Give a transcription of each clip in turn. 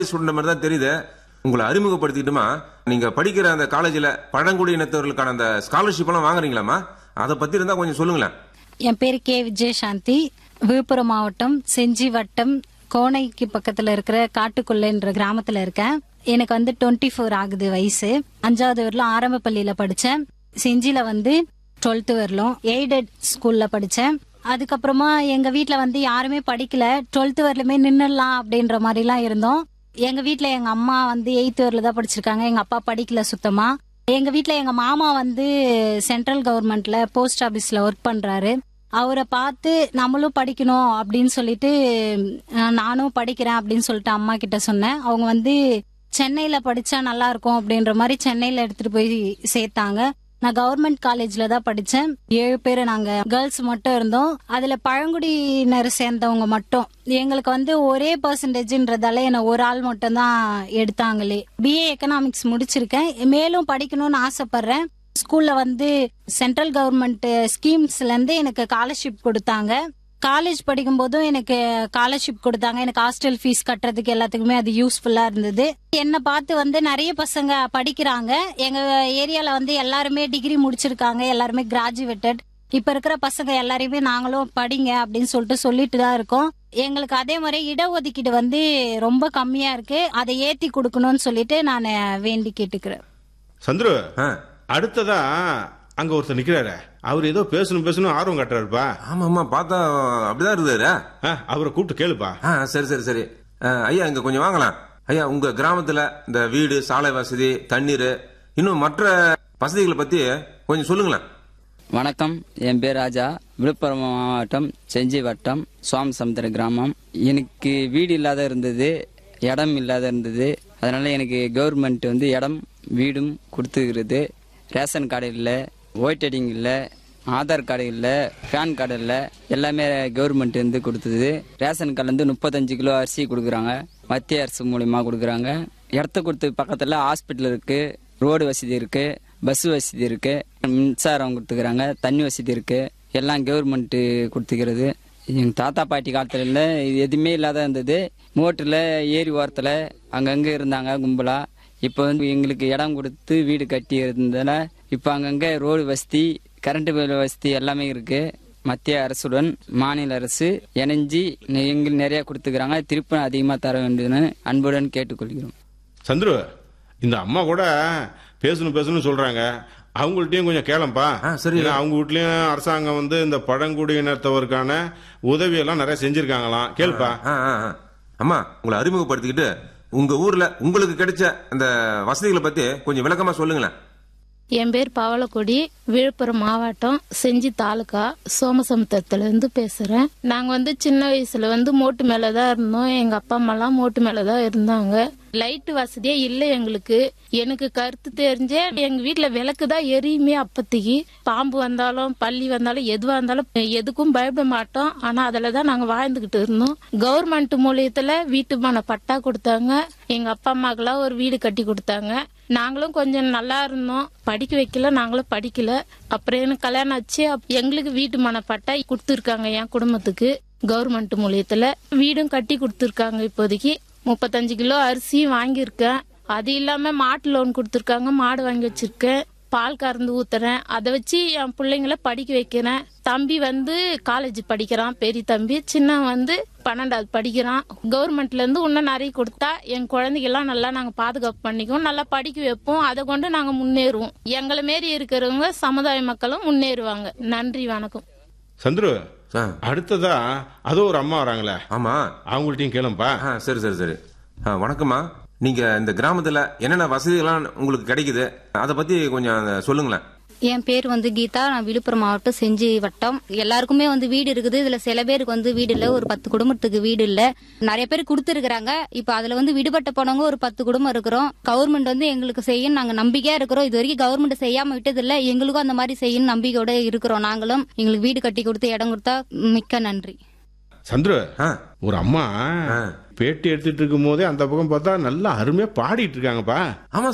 சொல்ற மாதிரி தான் தெரியுது உங்களை அறிமுகப்படுத்திட்டுமா நீங்க படிக்கிற அந்த காலேஜ்ல பழங்குடியினத்தவர்களுக்கான அந்த ஸ்காலர்ஷிப் எல்லாம் வாங்குறீங்களாமா அதை பத்தி இருந்தா கொஞ்சம் சொல்லுங்களேன் என் பேர் கே விஜயசாந்தி விழுப்புரம் மாவட்டம் செஞ்சி வட்டம் கோணைக்கு பக்கத்துல இருக்கிற காட்டுக்குள்ளன்ற கிராமத்துல இருக்கேன் எனக்கு வந்து டுவெண்ட்டி ஃபோர் ஆகுது வயசு அஞ்சாவது வரலும் ஆரம்ப பள்ளியில படிச்சேன் செஞ்சில வந்து டுவெல்த் வரலும் எய்டட் ஸ்கூல்ல படிச்சேன் அதுக்கப்புறமா எங்க வீட்ல வந்து யாருமே படிக்கல டுவெல்த் வரலுமே நின்னுடலாம் அப்படின்ற மாதிரிலாம் இருந்தோம் எங்க வீட்ல எங்க அம்மா வந்து எயித்து வரல தான் படிச்சிருக்காங்க எங்க அப்பா படிக்கல சுத்தமா எங்க வீட்ல எங்க மாமா வந்து சென்ட்ரல் கவர்மெண்ட்ல போஸ்ட் ஆபீஸ்ல ஒர்க் பண்றாரு அவரை பார்த்து நம்மளும் படிக்கணும் அப்படின்னு சொல்லிட்டு அஹ், நானும் படிக்கிறேன் அப்படின்னு சொல்லிட்டு அம்மா கிட்ட சொன்னேன் அவங்க வந்து சென்னையில படிச்சா நல்லா இருக்கும் அப்படின்ற மாதிரி சென்னையில எடுத்துட்டு போய் சேர்த்தாங்க நான் கவர்மெண்ட் காலேஜ்ல தான் படிச்சேன் ஏழு பேர் நாங்க கேர்ள்ஸ் மட்டும் இருந்தோம் அதுல பழங்குடியினர் சேர்ந்தவங்க மட்டும் எங்களுக்கு வந்து ஒரே பர்சன்டேஜ்ன்றதால என்ன ஒரு ஆள் மட்டும் தான் எடுத்தாங்களே பிஏ எக்கனாமிக்ஸ் முடிச்சிருக்கேன் மேலும் படிக்கணும்னு ஆசைப்படுறேன் ஸ்கூல்ல வந்து சென்ட்ரல் கவர்மெண்ட் ஸ்கீம்ஸ்ல இருந்து எனக்கு ஸ்காலர்ஷிப் கொடுத்தாங்க காலேஜ் படிக்கும் போதும் எனக்கு ஸ்காலர்ஷிப் கொடுத்தாங்க எனக்கு ஹாஸ்டல் ஃபீஸ் கட்டுறதுக்கு எல்லாத்துக்குமே அது யூஸ்ஃபுல்லா இருந்தது என்னை பார்த்து வந்து நிறைய பசங்க படிக்கிறாங்க எங்க ஏரியால வந்து எல்லாருமே டிகிரி முடிச்சிருக்காங்க எல்லாருமே கிராஜுவேட்டட் இப்ப இருக்கிற பசங்க எல்லாரையுமே நாங்களும் படிங்க அப்படின்னு சொல்லிட்டு சொல்லிட்டு தான் இருக்கோம் எங்களுக்கு அதே மாதிரி இடஒதுக்கீடு வந்து ரொம்ப கம்மியா இருக்கு அதை ஏத்தி கொடுக்கணும்னு சொல்லிட்டு நான் வேண்டி கேட்டுக்கிறேன் சந்துரு ஆ, அடுத்ததா அங்க ஒருத்தர் நிக்கிறாரு அவர் ஏதோ பேசணும் பேசணும் ஆர்வம் காட்டுறாருப்பா ஆமா ஆமா பார்த்தா அப்படிதான் இருக்குதாரு ஆ, அவரை கூப்பிட்டு கேளுப்பா ஆ சரி சரி சரி ஆ, ஐயா இங்க கொஞ்சம் வாங்கலாம் ஐயா உங்க கிராமத்துல இந்த வீடு சாலை வசதி தண்ணீர் இன்னும் மற்ற வசதிகளை பத்தி கொஞ்சம் சொல்லுங்களேன் வணக்கம் என் பேர் ராஜா விழுப்புரம் மாவட்டம் செஞ்சி வட்டம் சுவாமசமுத்திர கிராமம் எனக்கு வீடு இல்லாத இருந்தது இடம் இல்லாத இருந்தது அதனால எனக்கு கவர்மெண்ட் வந்து இடம் வீடும் கொடுத்துக்கிறது ரேஷன் கார்டு இல்லை ஒயிட் ஐடிங் இல்லை ஆதார் கார்டு இல்லை பேன் கார்டு இல்லை எல்லாமே கவர்மெண்ட் வந்து கொடுத்தது ரேஷன் கார்டு வந்து முப்பத்தஞ்சு கிலோ அரிசி கொடுக்குறாங்க மத்திய அரசு மூலியமா கொடுக்குறாங்க இடத்த கொடுத்து பக்கத்தில் ஹாஸ்பிட்டல் இருக்கு ரோடு வசதி இருக்கு பஸ் வசதி இருக்கு மின்சாரம் கொடுத்துக்கிறாங்க தண்ணி வசதி இருக்கு எல்லாம் கவர்மெண்ட் கொடுத்துக்கிறது எங்க தாத்தா பாட்டி காலத்துல இல்ல இது எதுவுமே இல்லாத இருந்தது மோட்டர்ல ஏரி ஓரத்துல அங்கங்க இருந்தாங்க கும்பலா இப்போ வந்து எங்களுக்கு இடம் கொடுத்து வீடு கட்டி இருந்ததால இப்போ அங்கங்க ரோடு வசதி கரண்ட் பில் வசதி எல்லாமே இருக்கு மத்திய அரசுடன் மாநில அரசு இணைஞ்சு எங்களுக்கு நிறைய கொடுத்துக்கிறாங்க திருப்பி அதிகமாக தர வேண்டும்னு அன்புடன் கேட்டுக்கொள்கிறோம் சந்துரு இந்த அம்மா கூட பேசணும் பேசணும் சொல்றாங்க அவங்கள்ட்டயும் கொஞ்சம் கேளம்பா ஆ, சரி. ஏன்னா அவங்க வீட்லயும் அரசாங்கம் வந்து இந்த பழங்குடியினத்தவருக்கான உதவி எல்லாம் நிறைய செஞ்சிருக்காங்களாம் கேளுப்பா ஆ, ஆ, ஆ. அம்மா உங்களை அறிமுகப்படுத்திக்கிட்டு உங்க ஊர்ல உங்களுக்கு கிடைச்ச அந்த வசதிகளை பத்தி கொஞ்சம் விளக்கமா சொல்லுங்களேன் என் பேர் பவளக்கொடி விழுப்புரம் மாவட்டம் செஞ்சி தாலுகா சோமசமுத்திரத்துல இருந்து பேசுறேன் நாங்க வந்து சின்ன வயசுல வந்து மோட்டு மேலதான் இருந்தோம் எங்க அப்பா அம்மாலாம் மோட்டு மேலதான் இருந்தாங்க லைட் வசதியே இல்லை எங்களுக்கு எனக்கு கருத்து தெரிஞ்சே எங்க வீட்ல விளக்கு தான் எரியுமே அப்பத்திக்கு பாம்பு வந்தாலும் பள்ளி வந்தாலும் எதுவா இருந்தாலும் எதுக்கும் பயப்பட மாட்டோம் ஆனா அதுல தான் நாங்க வாழ்ந்துகிட்டு இருந்தோம் கவர்மெண்ட் மூலியத்துல வீட்டுமான பட்டா கொடுத்தாங்க எங்க அப்பா அம்மாக்கெல்லாம் ஒரு வீடு கட்டி கொடுத்தாங்க நாங்களும் கொஞ்சம் நல்லா இருந்தோம் படிக்க வைக்கல நாங்களும் படிக்கல அப்புறம் எனக்கு கல்யாணம் ஆச்சு அப்ப எங்களுக்கு வீட்டு மன பட்டா கொடுத்துருக்காங்க என் குடும்பத்துக்கு கவர்மெண்ட் மூலியத்துல வீடும் கட்டி கொடுத்துருக்காங்க இப்போதைக்கு முப்பத்தஞ்சு கிலோ அரிசியும் வாங்கியிருக்கேன் அது இல்லாம மாட்டு லோன் கொடுத்துருக்காங்க மாடு வாங்கி வச்சிருக்கேன் பால் கறந்து ஊத்துறேன் அதை வச்சு என் பிள்ளைங்கள படிக்க வைக்கிறேன் தம்பி வந்து காலேஜ் படிக்கிறான் பெரிய தம்பி சின்ன வந்து பன்னெண்டாவது படிக்கிறான் கவர்மெண்ட்ல இருந்து இன்னும் நிறைய கொடுத்தா என் குழந்தைகள்லாம் நல்லா நாங்க பாதுகாப்பு பண்ணிக்குவோம் நல்லா படிக்க வைப்போம் அதை கொண்டு நாங்க முன்னேறுவோம் எங்களை மாரி இருக்கிறவங்க சமுதாய மக்களும் முன்னேறுவாங்க நன்றி வணக்கம் சந்துரு ஆ, அடுத்ததா அதோ ஒரு அம்மா வராங்களே ஆமா அவங்கள்ட்டயும் கேளும்பா ஆ சரி சரி சரி ஆ, வணக்கம்மா நீங்க இந்த கிராமத்துல என்னென்ன வசதிகள்லாம் உங்களுக்கு கிடைக்குது அதை பத்தி கொஞ்சம் அந்த சொல்லுங்களேன் என் பேர் வந்து கீதா நான் விழுப்புரம் மாவட்டம் செஞ்சி வட்டம் எல்லாருக்குமே வந்து வீடு இருக்குது இதுல சில பேருக்கு வந்து வீடு இல்ல ஒரு பத்து குடும்பத்துக்கு வீடு இல்ல நிறைய பேர் கொடுத்துருக்காங்க இப்ப அதுல வந்து விடுபட்ட போனவங்க ஒரு பத்து குடும்பம் இருக்கிறோம் கவர்மெண்ட் வந்து எங்களுக்கு செய்யும் நாங்க நம்பிக்கையா இருக்கிறோம் இது வரைக்கும் கவர்மெண்ட் செய்யாம விட்டது இல்ல எங்களுக்கும் அந்த மாதிரி செய்யும் நம்பிக்கையோட இருக்கிறோம் நாங்களும் எங்களுக்கு வீடு கட்டி கொடுத்து இடம் கொடுத்தா மிக்க நன்றி சந்துரு ஆ, ஒரு அம்மா ஆ. பேட்டி எடுத்துட்டு இருக்கும் போதே அந்த பக்கம் பார்த்தா நல்லா அருமையா பாடிட்டு இருக்காங்கப்பா ஆமா சார்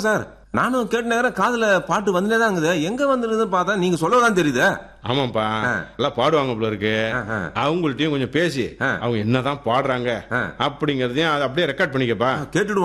நானும் கேட்ட நேரம் காதுல பாட்டு வந்துட்டே தான் இருக்குது எங்க வந்துருதுன்னு பார்த்தா நீங்க சொல்லதான் தெரியுது ஆமாப்பா எல்லாம் பாடுவாங்க போல இருக்கு ஆஹா. அவங்கள்ட்டயும் கொஞ்சம் பேசி ஆ. அவங்க என்னதான் பாடுறாங்க ஆ. அப்படிங்கறதையும் அதை அப்படியே ரெக்கார்ட் பண்ணிக்கப்பா கேட்டுடு